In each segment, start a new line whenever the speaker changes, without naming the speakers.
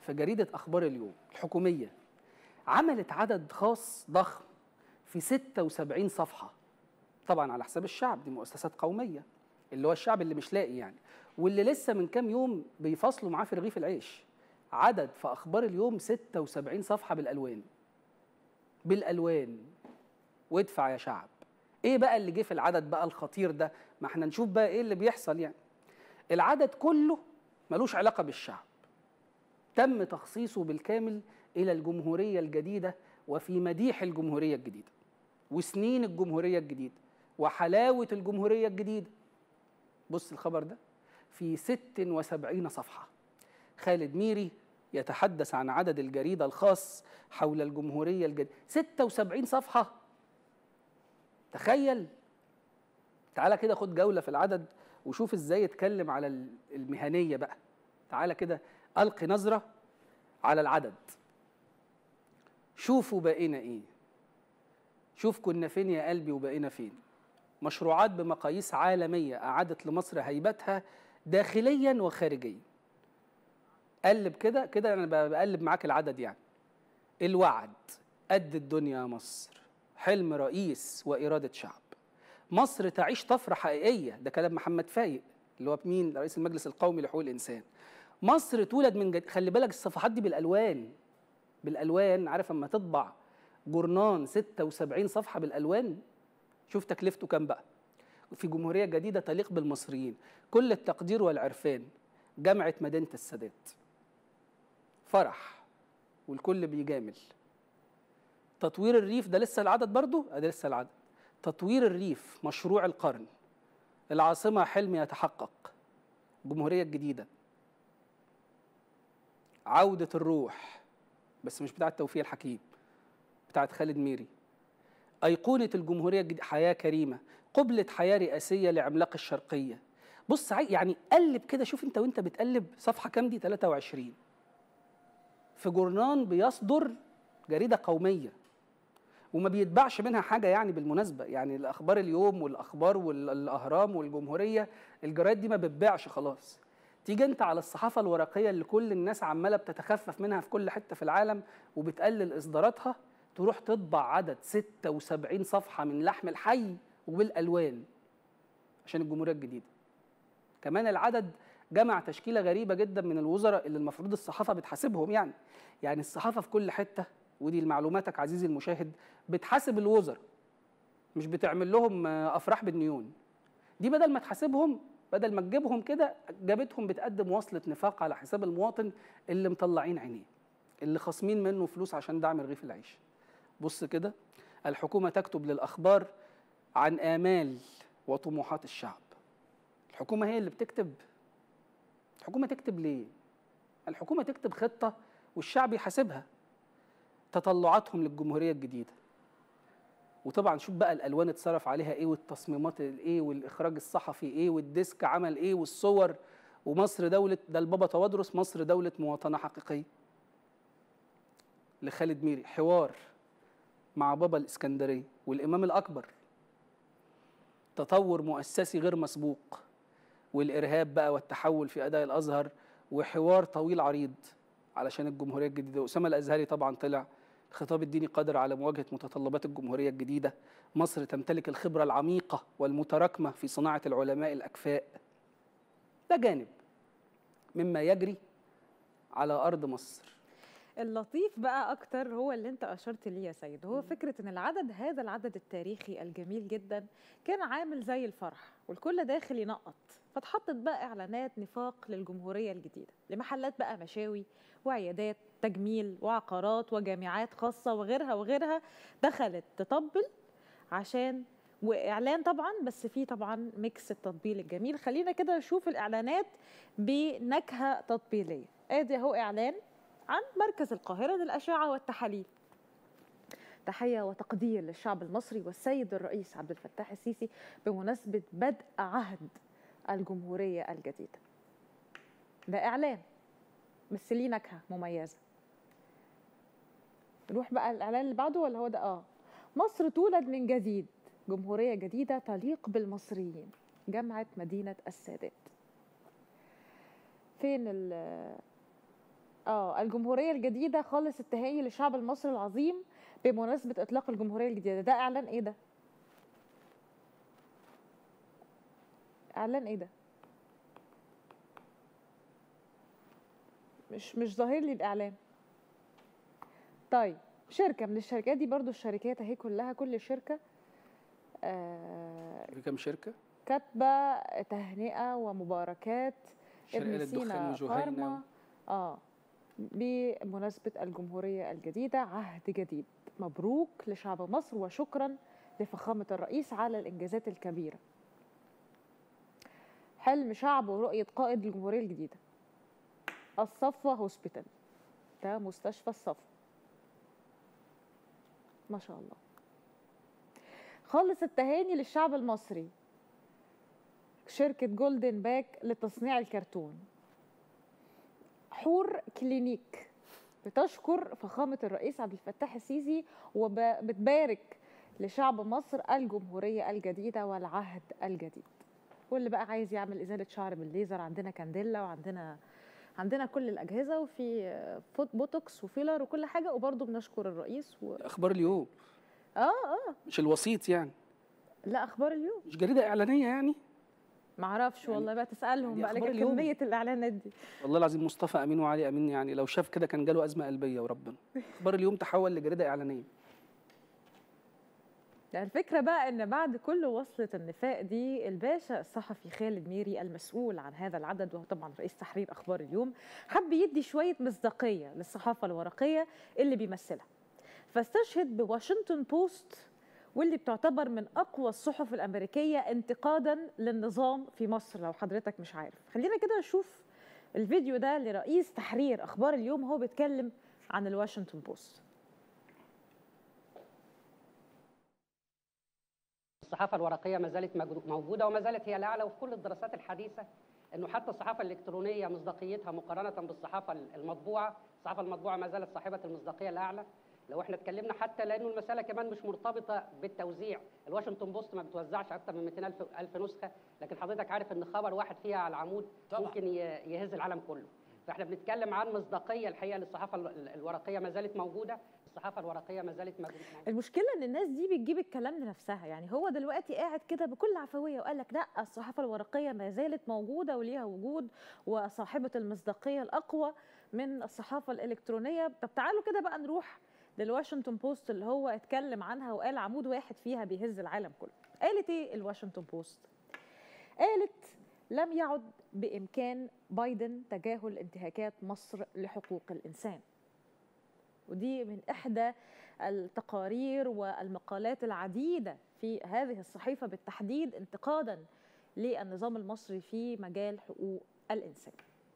في جريدة أخبار اليوم الحكومية عملت عدد خاص ضخم في 76 صفحة طبعا على حساب الشعب دي مؤسسات قومية اللي هو الشعب اللي مش لاقي يعني واللي لسه من كام يوم بيفصلوا معاه في رغيف العيش عدد في أخبار اليوم 76 صفحة بالألوان بالألوان وادفع يا شعب ايه بقى اللي جه في العدد بقى الخطير ده ما احنا نشوف بقى ايه اللي بيحصل يعني العدد كله ملوش علاقة بالشعب تم تخصيصه بالكامل إلى الجمهورية الجديدة وفي مديح الجمهورية الجديدة وسنين الجمهورية الجديدة وحلاوة الجمهورية الجديدة بص الخبر ده في 76 صفحة خالد ميري يتحدث عن عدد الجريدة الخاص حول الجمهورية الجديدة 76 صفحة تخيل تعالى كده خد جولة في العدد وشوف ازاي يتكلم على المهنية بقى تعالى كده ألقي نظرة على العدد شوفوا بقينا ايه شوف كنا فين يا قلبي وبقينا فين مشروعات بمقاييس عالمية أعادت لمصر هيبتها داخليا وخارجيا قلب كده كده أنا بقلب معاك العدد يعني الوعد قد الدنيا يا مصر حلم رئيس وإرادة شعب مصر تعيش طفرة حقيقية ده كلام محمد فايق اللي هو مين رئيس المجلس القومي لحقوق الإنسان مصر تولد من جد... خلي بالك الصفحات دي بالألوان بالألوان عارف اما تطبع جورنان 76 صفحة بالألوان شوف تكلفته كام بقى في جمهورية جديدة تليق بالمصريين كل التقدير والعرفان جامعة مدينة السادات فرح والكل بيجامل تطوير الريف ده لسه العدد برضو ده لسه العدد تطوير الريف مشروع القرن العاصمة حلم يتحقق الجمهورية الجديدة عودة الروح بس مش بتاعة توفيق الحكيم بتاعة خالد ميري أيقونة الجمهورية الجديدة حياة كريمة قبلة حياة رئاسية لعملاق الشرقية بص يعني قلب كده شوف انت وانت بتقلب صفحة كام دي 23 في جورنان بيصدر جريدة قومية وما بيتباعش منها حاجة يعني بالمناسبة يعني الأخبار اليوم والأخبار والأهرام والجمهورية الجرايد دي ما بتباعش خلاص تيجي انت على الصحافة الورقية اللي كل الناس عمالة بتتخفف منها في كل حتة في العالم وبتقلل إصداراتها تروح تطبع عدد 76 صفحة من لحم الحي وبالألوان عشان الجمهورية الجديدة كمان العدد جمع تشكيلة غريبة جدا من الوزراء اللي المفروض الصحافة بتحاسبهم يعني يعني الصحافة في كل حتة ودي لمعلوماتك عزيزي المشاهد بتحاسب الوزراء مش بتعمل لهم افراح بالنيون دي بدل ما تحاسبهم بدل ما تجيبهم كده جابتهم بتقدم وصلة نفاق على حساب المواطن اللي مطلعين عينيه اللي خاصمين منه فلوس عشان دعم رغيف العيش بص كده الحكومة تكتب للأخبار عن آمال وطموحات الشعب الحكومة هي اللي بتكتب الحكومة تكتب ليه؟ الحكومة تكتب خطة والشعب يحاسبها تطلعاتهم للجمهورية الجديدة وطبعا شوف بقى الالوان اتصرف عليها ايه والتصميمات ايه والاخراج الصحفي ايه والديسك عمل ايه والصور ومصر دوله ده البابا توادرس مصر دوله مواطنه حقيقيه لخالد ميري حوار مع بابا الاسكندريه والامام الاكبر تطور مؤسسي غير مسبوق والارهاب بقى والتحول في اداء الازهر وحوار طويل عريض علشان الجمهوريه الجديده اسامه الازهري طبعا طلع الخطاب الديني قادر على مواجهة متطلبات الجمهورية الجديدة مصر تمتلك الخبرة العميقة والمتراكمة في صناعة العلماء الأكفاء ده جانب مما يجري على أرض مصر
اللطيف بقى اكتر هو اللي انت اشرت ليه يا سيد هو فكره ان العدد هذا العدد التاريخي الجميل جدا كان عامل زي الفرح والكل داخل ينقط فاتحطت بقى اعلانات نفاق للجمهوريه الجديده لمحلات بقى مشاوي وعيادات تجميل وعقارات وجامعات خاصه وغيرها وغيرها دخلت تطبل عشان واعلان طبعا بس فيه طبعا ميكس التطبيل الجميل خلينا كده نشوف الاعلانات بنكهه تطبيليه ادي اهو اعلان عن مركز القاهرة للأشعة والتحاليل تحية وتقدير للشعب المصري والسيد الرئيس عبد الفتاح السيسي بمناسبة بدء عهد الجمهورية الجديدة ده إعلان بس ليه نكهة مميزة نروح بقى الإعلان اللي بعده ولا هو ده آه مصر تولد من جديد جمهورية جديدة تليق بالمصريين جامعة مدينة السادات فين ال اه الجمهوريه الجديده خالص التهاني للشعب المصري العظيم بمناسبه اطلاق الجمهوريه الجديده ده اعلان ايه ده اعلان ايه ده مش مش ظاهر لي الاعلان طيب شركه من الشركات دي برضو الشركات اهي كلها كل شركه آه
في كام شركه
كاتبه تهنئه ومباركات
شرقية
ابن
للدخان
سينا
وجهينة
بارما اه بمناسبة الجمهورية الجديدة عهد جديد مبروك لشعب مصر وشكرا لفخامة الرئيس على الإنجازات الكبيرة حلم شعب ورؤية قائد الجمهورية الجديدة الصفوة هوسبيتال ده مستشفى الصفوة ما شاء الله خالص التهاني للشعب المصري شركة جولدن باك لتصنيع الكرتون حور كلينيك بتشكر فخامة الرئيس عبد الفتاح السيسي وبتبارك لشعب مصر الجمهورية الجديدة والعهد الجديد واللي بقى عايز يعمل إزالة شعر بالليزر عندنا كانديلا وعندنا عندنا كل الأجهزة وفي فوت بوتوكس وفيلر وكل حاجة وبرضه بنشكر الرئيس و...
اخبار اليوم
اه اه
مش الوسيط يعني
لا أخبار اليوم
مش جريده اعلانيه يعني
معرفش
يعني-
والله بقى تسألهم
يعني
بقى
أخبار
لك
اليوم.
كمية الإعلانات دي
والله العظيم مصطفى امين وعلي امين يعني لو شاف كده كان جاله ازمه قلبيه وربنا اخبار اليوم تحول لجريده اعلانيه
يعني الفكرة بقى إن بعد كل وصلة النفاق دي الباشا الصحفي خالد ميري المسؤول عن هذا العدد وهو طبعا رئيس تحرير أخبار اليوم حب يدي شوية مصداقية للصحافة الورقية اللي بيمثلها فاستشهد بواشنطن بوست واللي بتعتبر من أقوى الصحف الأمريكية انتقادا للنظام في مصر لو حضرتك مش عارف خلينا كده نشوف الفيديو ده لرئيس تحرير أخبار اليوم هو بيتكلم عن الواشنطن بوست
الصحافة الورقية ما زالت مجد- موجودة وما زالت هي الأعلى وفي كل الدراسات الحديثة أنه حتى الصحافة الإلكترونية مصداقيتها مقارنة بالصحافة المطبوعة الصحافة المطبوعة ما زالت صاحبة المصداقية الأعلى لو احنا اتكلمنا حتى لانه المساله كمان مش مرتبطه بالتوزيع الواشنطن بوست ما بتوزعش اكتر من 200 الف الف نسخه لكن حضرتك عارف ان خبر واحد فيها على العمود
طبعاً.
ممكن ي- يهز العالم كله فاحنا بنتكلم عن مصداقيه الحقيقه للصحافه ال- الورقيه ما زالت موجوده الصحافه الورقيه ما زالت موجوده
المشكله ان الناس دي بتجيب الكلام لنفسها يعني هو دلوقتي قاعد كده بكل عفويه وقال لك لا الصحافه الورقيه ما زالت موجوده وليها وجود وصاحبه المصداقيه الاقوى من الصحافه الالكترونيه طب تعالوا كده بقى نروح للواشنطن بوست اللي هو اتكلم عنها وقال عمود واحد فيها بيهز العالم كله قالت ايه الواشنطن بوست قالت لم يعد بامكان بايدن تجاهل انتهاكات مصر لحقوق الانسان ودي من احدى التقارير والمقالات العديدة في هذه الصحيفة بالتحديد انتقادا للنظام المصري في مجال حقوق الإنسان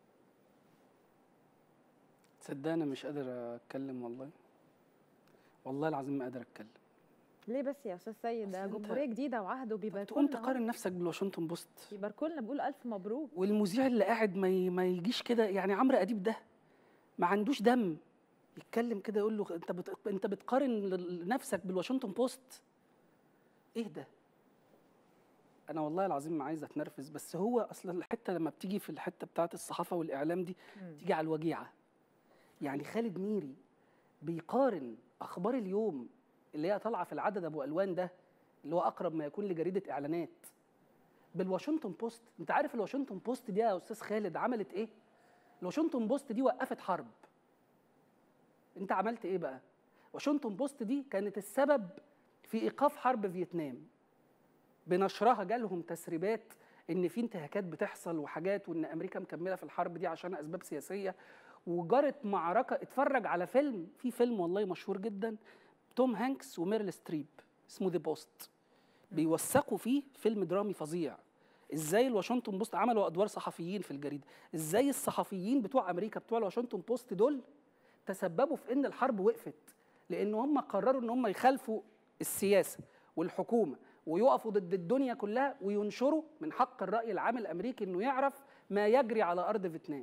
تصدق انا مش قادر اتكلم والله والله العظيم ما قادر اتكلم
ليه بس يا أستاذ سيد ده
أصل أنت
جمهورية جديدة وعهد
تقوم
وبيباركوا لنا
تقارن
أهو.
نفسك بالواشنطن بوست
بيباركوا لنا بيقول ألف مبروك
والمذيع اللي قاعد ما ي- ما يجيش كده يعني عمرو اديب ده ما عندوش دم يتكلم كده يقول له انت بت... انت بتقارن ل- نفسك بالواشنطن بوست ايه ده انا والله العظيم ما عايز اتنرفز بس هو اصلا الحته لما بتيجي في الحته بتاعه الصحافه والاعلام دي
مم.
تيجي على الوجيعه يعني خالد ميري بيقارن اخبار اليوم اللي هي طالعه في العدد ابو الوان ده اللي هو اقرب ما يكون لجريده اعلانات بالواشنطن بوست انت عارف الواشنطن بوست دي يا استاذ خالد عملت ايه الواشنطن بوست دي وقفت حرب انت عملت ايه بقى واشنطن بوست دي كانت السبب في ايقاف حرب فيتنام بنشرها جالهم تسريبات ان في انتهاكات بتحصل وحاجات وان امريكا مكمله في الحرب دي عشان اسباب سياسيه وجرت معركه اتفرج على فيلم في فيلم والله مشهور جدا توم هانكس وميرل ستريب اسمه ذا بوست بيوثقوا فيه فيلم درامي فظيع ازاي الواشنطن بوست عملوا ادوار صحفيين في الجريده ازاي الصحفيين بتوع امريكا بتوع الواشنطن بوست دول تسببوا في ان الحرب وقفت لان هم قرروا ان هم يخالفوا السياسه والحكومه ويقفوا ضد الدنيا كلها وينشروا من حق الراي العام الامريكي انه يعرف ما يجري على ارض فيتنام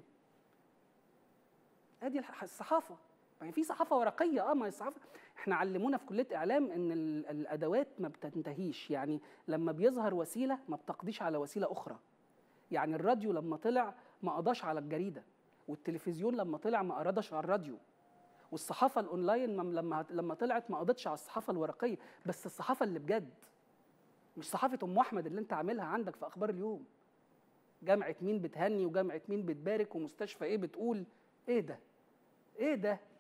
ادي الح- الصحافه يعني في صحافه ورقيه اه ما هي الصحافه احنا علمونا في كليه اعلام ان ال- الادوات ما بتنتهيش يعني لما بيظهر وسيله ما بتقضيش على وسيله اخرى يعني الراديو لما طلع ما قضاش على الجريده والتلفزيون لما طلع ما أرادش على الراديو والصحافة الأونلاين مم- لما لما طلعت ما قضتش على الصحافة الورقية بس الصحافة اللي بجد مش صحافة أم أحمد اللي أنت عاملها عندك في أخبار اليوم جامعة مين بتهني وجامعة مين بتبارك ومستشفى إيه بتقول إيه ده؟ إيه ده؟